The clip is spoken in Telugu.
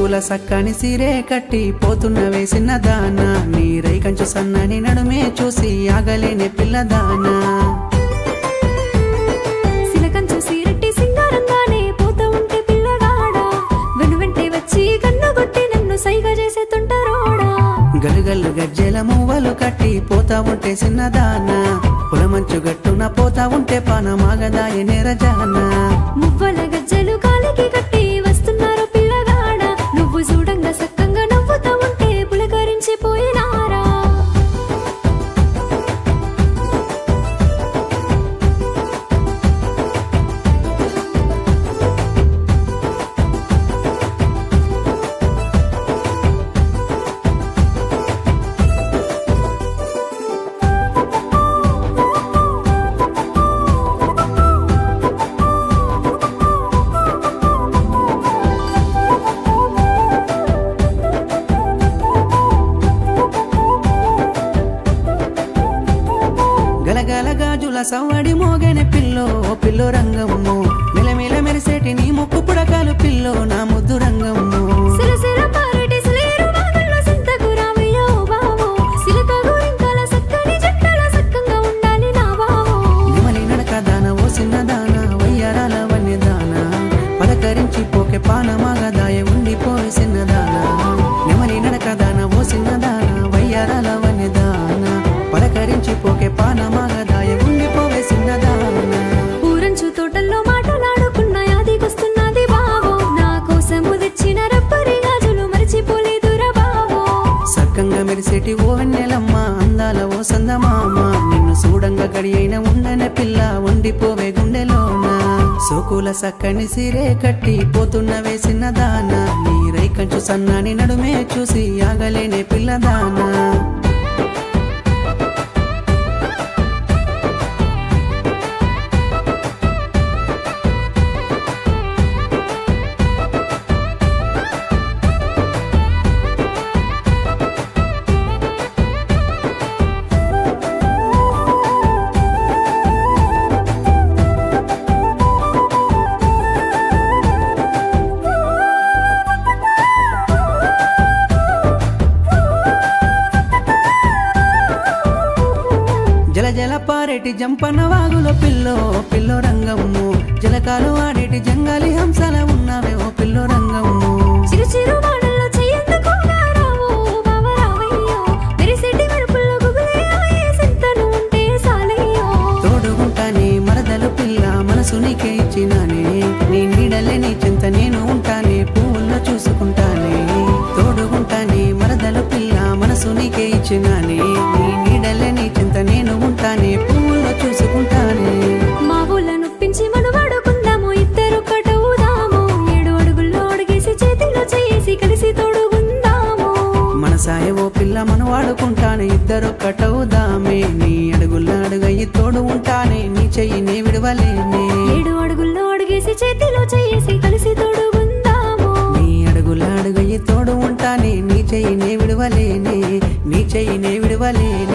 సోకుల సక్కని సిరే కట్టి పోతున్న వేసిన దాన నీరై కంచు సన్నని నడుమే చూసి ఆగలేని పిల్లదానా సిలకంచు సీరట్టి సింగారంగానే పోతా ఉంటే పిల్లగాడా వెను వెంటే వచ్చి కన్ను కొట్టి నన్ను సైగ చేసే తుంటరోడా గలుగల్లు గజ్జెల మువ్వలు కట్టి పోతా ఉంటే సిన్నదానా పులమంచు గట్టున పోతా ఉంటే పానమాగదాయ నెరజానా మువ్వల గజ్జలు కాలికి కట్టి వస్తున్నారు పిల్లగాడా నువ్వు చూడంగా సక్కంగా నవ్వుతా ఉంటే పులకరించి పోయినారా గలగల గాజుల సవ్వడి మోగని పిల్లో ఓ పిల్లో రంగమ్ము మెలమెల మెరిసేటి నీ ముక్కు పుడకాలు పిల్లో నా ముద్దు రంగమ్ము సిరసిర పారేటి సిలేరు వాగుల్లో సింతకు రావయ్యో బావో సిలక గోరింకల సక్కని జట్టల సక్కంగా ఉండాలి నా బావో నిమలి నడక దాన ఓ చిన్న దాన వయ్యారాల వన్య దాన పలకరించి పోకే పానమాగదాయ ఉండిపోయి చిన్నదాన నెమలి నడక దాన ఓ చిన్న దాన వయ్యారాల వన్య దాన పలకరించి పోకే పానమాగదాయ ఉండిపోవే చిన్నదాన ఊరంచు తోటల్లో మాటలాడుకున్న యాదికొస్తున్నది బావో నా కోసము తెచ్చిన రబ్బరి గాజులు మర్చిపోలేదురా బావో సక్కంగా మెరిసేటి ఓ వెన్నెలమ్మ అందాల ఓ సందమామ నిన్ను చూడంగా గడి అయిన ఉండనే పిల్ల ఉండిపోవే గుండెలోన సోకుల సక్కని సిరే కట్టి పోతున్న వేసిన దాన నీరై కంచు సన్నాని నడుమే చూసి ఆగలేనే పిల్లదానా జల జల పారేటి జంపన వాగులో పిల్లో పిల్లో రంగమ్ము జలకాలు ఆడేటి జంగాలి హంసల ఉన్నావే ఓ పిల్లో రంగమ్ము చిరు చిరు వాడల్లో చెయ్యందుకు రావో బావ రావయ్యో మెరిసేటి మెరుపుల్లో గుబులయ్యో ఏ సింతను ఉంటే సాలయ్యో తోడుగుంటానే మరదలు పిల్ల మనసు నీకే ఇచ్చినానే నీ నీడలే నీ చింత నేను ఉంటానే పువ్వుల్లో చూసుకుంటానే తోడుగుంటానే మరదలు పిల్ల మనసు నీకే ఇచ్చినానే నీ నీడలే నీ చింత నేను ఉంటానే పువ్వుల్లో చూసుకుంటానే మా ఊళ్ళ నొప్పించి మనవాడుకుందాము ఇద్దరు కటవుదాము ఏడు అడుగుల్లో అడిగేసి చేతిలో చేసి కలిసి తోడుగుందాము మనసాయ ఓ పిల్ల మనం వాడుకుంటానే ఇద్దరు కటవుదామే నీ అడుగుల అడుగయ్యి తోడు ఉంటానే నీ చెయ్యి నీ విడవలేనే ఏడు అడుగుల్లో అడిగేసి చేతిలో చేసి కలిసి తోడుగుందాము నీ అడుగుల అడుగయ్యి తోడు ఉంటానే నీ చెయ్యి నే విడవలేనే నీ చెయ్యి నే విడవలేనే